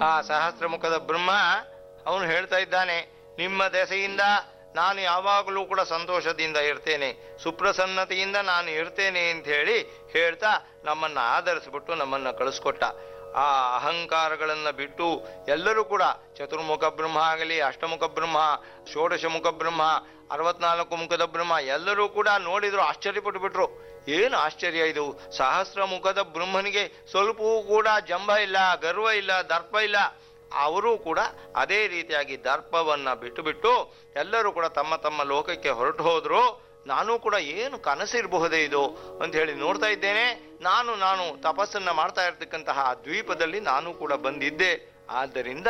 ಆ ಸಹಸ್ರ ಮುಖದ ಬ್ರಹ್ಮ ಅವನು ಹೇಳ್ತಾ ಇದ್ದಾನೆ ನಿಮ್ಮ ದೆಸೆಯಿಂದ ನಾನು ಯಾವಾಗಲೂ ಕೂಡ ಸಂತೋಷದಿಂದ ಇರ್ತೇನೆ ಸುಪ್ರಸನ್ನತೆಯಿಂದ ನಾನು ಇರ್ತೇನೆ ಅಂತ ಹೇಳಿ ಹೇಳ್ತಾ ನಮ್ಮನ್ನ ಆಧರಿಸ್ಬಿಟ್ಟು ನಮ್ಮನ್ನ ಕಳಿಸ್ಕೊಟ್ಟ ಆ ಅಹಂಕಾರಗಳನ್ನ ಬಿಟ್ಟು ಎಲ್ಲರೂ ಕೂಡ ಚತುರ್ಮುಖ ಬ್ರಹ್ಮ ಆಗಲಿ ಅಷ್ಟಮುಖ ಬ್ರಹ್ಮ ಷೋಡಶ ಮುಖ ಬ್ರಹ್ಮ ಅರವತ್ನಾಲ್ಕು ಮುಖದ ಬ್ರಹ್ಮ ಎಲ್ಲರೂ ಕೂಡ ನೋಡಿದ್ರು ಆಶ್ಚರ್ಯಪಟ್ಟು ಬಿಟ್ರು ಏನು ಆಶ್ಚರ್ಯ ಇದು ಸಹಸ್ರ ಮುಖದ ಬ್ರಹ್ಮನಿಗೆ ಸ್ವಲ್ಪವೂ ಕೂಡ ಜಂಬ ಇಲ್ಲ ಗರ್ವ ಇಲ್ಲ ದರ್ಪ ಇಲ್ಲ ಅವರೂ ಕೂಡ ಅದೇ ರೀತಿಯಾಗಿ ದರ್ಪವನ್ನ ಬಿಟ್ಟು ಬಿಟ್ಟು ಎಲ್ಲರೂ ಕೂಡ ತಮ್ಮ ತಮ್ಮ ಲೋಕಕ್ಕೆ ಹೊರಟು ಹೋದ್ರು ನಾನು ಕೂಡ ಏನು ಕನಸಿರಬಹುದೇ ಇದು ಅಂತ ಹೇಳಿ ನೋಡ್ತಾ ಇದ್ದೇನೆ ನಾನು ನಾನು ತಪಸ್ಸನ್ನ ಮಾಡ್ತಾ ಇರ್ತಕ್ಕಂತಹ ಆ ದ್ವೀಪದಲ್ಲಿ ನಾನು ಕೂಡ ಬಂದಿದ್ದೆ ಆದ್ದರಿಂದ